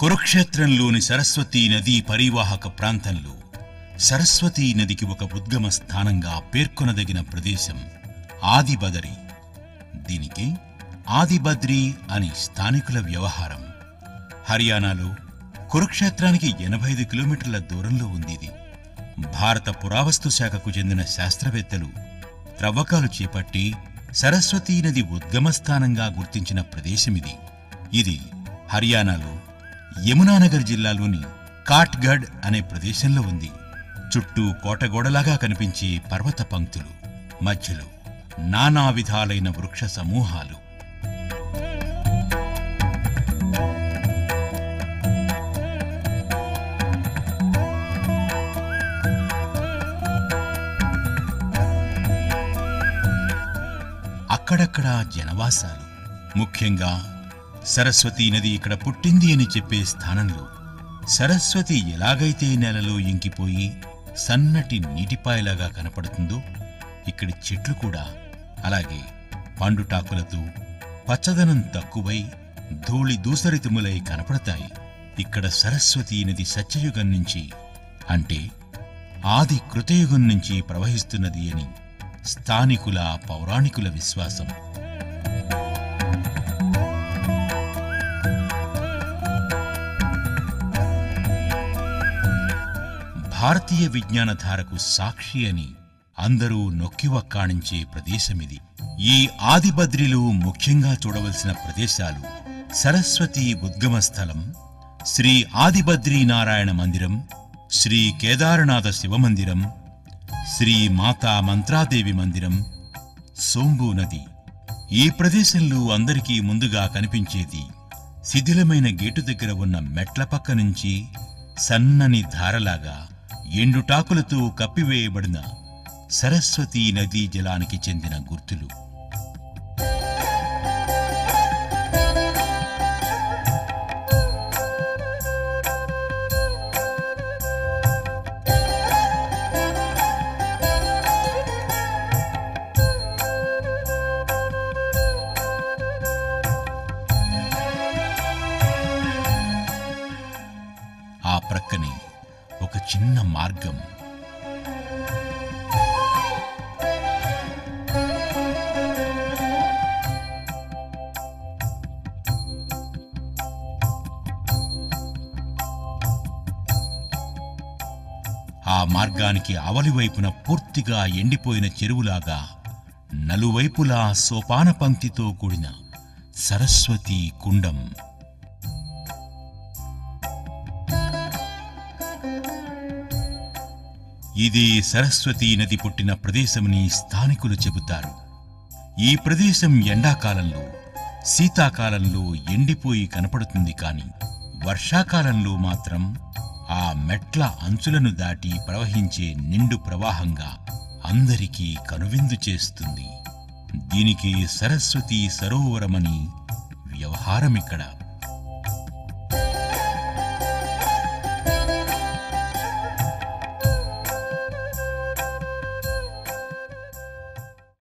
కురుక్షేత్రంలోని సరస్వతీ నదీ పరివాహక ప్రాంతంలో సరస్వతీ నదికి ఒక ఉద్గమ స్థానంగా పేర్కొనదగిన ప్రదేశం ఆదిబదరి దీనికి ఆదిబద్రి అని స్థానికుల వ్యవహారం హర్యానాలో కురుక్షేత్రానికి ఎనభై ఐదు కిలోమీటర్ల దూరంలో ఉంది ఇది భారత పురావస్తు శాఖకు చెందిన శాస్త్రవేత్తలు త్రవ్వకాలు చేపట్టి సరస్వతీ నది ఉద్గమ స్థానంగా గుర్తించిన ప్రదేశమిది ఇది హర్యానాలో యమునానగర్ జిల్లాలోని కాట్గఢ్ అనే ప్రదేశంలో ఉంది చుట్టూ కోటగోడలాగా కనిపించే పర్వత పంక్తులు మధ్యలో నానా విధాలైన వృక్ష సమూహాలు అక్కడక్కడ జనవాసాలు ముఖ్యంగా సరస్వతీ నది ఇక్కడ పుట్టింది అని చెప్పే స్థానంలో సరస్వతి ఎలాగైతే నెలలో ఇంకిపోయి సన్నటి నీటిపాయలాగా కనపడుతుందో ఇక్కడి చెట్లు కూడా అలాగే పండుటాకులతో పచ్చదనం తక్కువై ధూళి దూసరితుములై కనపడతాయి ఇక్కడ సరస్వతీ నది సత్యయుగం నుంచి అంటే ఆది కృతయుగం నుంచి ప్రవహిస్తున్నది అని స్థానికుల పౌరాణికుల విశ్వాసం భారతీయ విజ్ఞానధారకు సాక్షి అని అందరూ నొక్కి వక్కాణించే ప్రదేశమిది ఈ ఆదిబద్రిలో ముఖ్యంగా చూడవలసిన ప్రదేశాలు సరస్వతి ఉద్గమ స్థలం శ్రీ ఆదిబద్రీ నారాయణ మందిరం శ్రీ కేదారనాథ శివమందిరం శ్రీ మాతా మంత్రాదేవి మందిరం సోంబు నది ఈ ప్రదేశంలో అందరికీ ముందుగా కనిపించేది శిథిలమైన గేటు దగ్గర ఉన్న మెట్ల పక్క నుంచి సన్నని ధారలాగా ఎండుటాకులతో కప్పివేయబడిన సరస్వతీ నదీ జలానికి చెందిన గుర్తులు ఆ ప్రక్కనే ఒక చిన్న మార్గం ఆ మార్గానికి అవలి వైపున పూర్తిగా ఎండిపోయిన చెరువులాగా నలువైపులా సోపాన పంక్తితో కూడిన సరస్వతీ కుండం ఇది సరస్వతీ నది పుట్టిన ప్రదేశమని స్థానికులు చెబుతారు ఈ ప్రదేశం ఎండాకాలంలో శీతాకాలంలో ఎండిపోయి కనపడుతుంది కాని వర్షాకాలంలో మాత్రం ఆ మెట్ల అంచులను దాటి ప్రవహించే నిండు ప్రవాహంగా అందరికీ కనువిందు చేస్తుంది దీనికి సరస్వతీ సరోవరమని వ్యవహారమిక్కడ